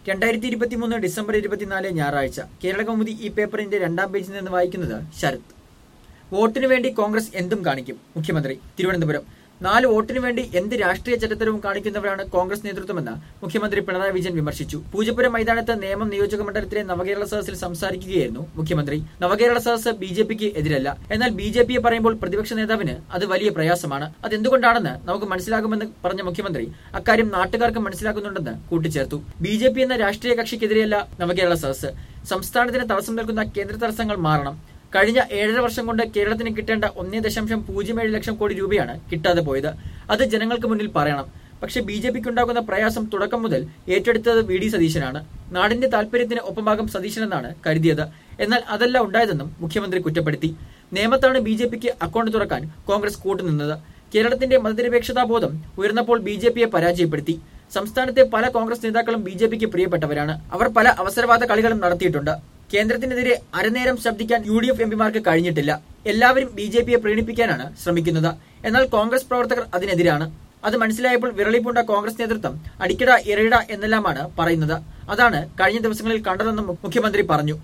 രണ്ടായിരത്തി ഇരുപത്തിമൂന്ന് ഡിസംബർ ഇരുപത്തിനാല് ഞായറാഴ്ച കേരള കൗമുദി ഈ പേപ്പറിന്റെ രണ്ടാം പേജിൽ നിന്ന് വായിക്കുന്നത് ശരത് വോട്ടിനു വേണ്ടി കോൺഗ്രസ് എന്തും കാണിക്കും മുഖ്യമന്ത്രി തിരുവനന്തപുരം നാല് വോട്ടിനു വേണ്ടി എന്ത് രാഷ്ട്രീയ ചരിത്രവും കാണിക്കുന്നവരാണ് കോൺഗ്രസ് നേതൃത്വമെന്ന് മുഖ്യമന്ത്രി പിണറായി വിജയൻ വിമർശിച്ചു പൂജപ്പുരം മൈതാനത്ത് നേമം നിയോജക മണ്ഡലത്തിലെ നവകേരള സദസ്സിൽ സംസാരിക്കുകയായിരുന്നു മുഖ്യമന്ത്രി നവകേരള സദസ്സ് ബി ജെ പിക്ക് എതിരല്ല എന്നാൽ ബി ജെ പിയെ പറയുമ്പോൾ പ്രതിപക്ഷ നേതാവിന് അത് വലിയ പ്രയാസമാണ് അതെന്തുകൊണ്ടാണെന്ന് നമുക്ക് മനസ്സിലാകുമെന്ന് പറഞ്ഞ മുഖ്യമന്ത്രി അക്കാര്യം നാട്ടുകാർക്ക് മനസ്സിലാക്കുന്നുണ്ടെന്ന് കൂട്ടിച്ചേർത്തു ബി ജെ പി എന്ന രാഷ്ട്രീയ കക്ഷിക്കെതിരെയല്ല നവകേരള സദസ്സ് സംസ്ഥാനത്തിന് തടസ്സം നിൽക്കുന്ന കേന്ദ്ര തടസ്സങ്ങൾ മാറണം കഴിഞ്ഞ ഏഴര വർഷം കൊണ്ട് കേരളത്തിന് കിട്ടേണ്ട ഒന്നേ ദശാംശം പൂജ്യം ഏഴ് ലക്ഷം കോടി രൂപയാണ് കിട്ടാതെ പോയത് അത് ജനങ്ങൾക്ക് മുന്നിൽ പറയണം പക്ഷെ ബി ജെ പിക്ക് ഉണ്ടാകുന്ന പ്രയാസം തുടക്കം മുതൽ ഏറ്റെടുത്തത് വി ഡി സതീശനാണ് നാടിന്റെ താൽപര്യത്തിന് ഒപ്പമാകും സതീശനെന്നാണ് കരുതിയത് എന്നാൽ അതല്ല ഉണ്ടായതെന്നും മുഖ്യമന്ത്രി കുറ്റപ്പെടുത്തി നേമത്താണ് ബി ജെ പിക്ക് അക്കൗണ്ട് തുറക്കാൻ കോൺഗ്രസ് കൂട്ടുനിന്നത് കേരളത്തിന്റെ മതനിരപേക്ഷതാ ബോധം ഉയർന്നപ്പോൾ ബി ജെ പിയെ പരാജയപ്പെടുത്തി സംസ്ഥാനത്തെ പല കോൺഗ്രസ് നേതാക്കളും ബി ജെ പിക്ക് പ്രിയപ്പെട്ടവരാണ് അവർ പല അവസരവാദ കളികളും നടത്തിയിട്ടുണ്ട് കേന്ദ്രത്തിനെതിരെ അരനേരം ശബ്ദിക്കാൻ യു ഡി എഫ് എംപിമാർക്ക് കഴിഞ്ഞിട്ടില്ല എല്ലാവരും ബി ജെ പിയെ പ്രീണിപ്പിക്കാനാണ് ശ്രമിക്കുന്നത് എന്നാൽ കോൺഗ്രസ് പ്രവർത്തകർ അതിനെതിരാണ് അത് മനസ്സിലായപ്പോൾ വിരളിപ്പൂണ്ട കോൺഗ്രസ് നേതൃത്വം അടിക്കട ഇറയിട എന്നെല്ലാമാണ് പറയുന്നത് അതാണ് കഴിഞ്ഞ ദിവസങ്ങളിൽ കണ്ടതെന്നും മുഖ്യമന്ത്രി പറഞ്ഞു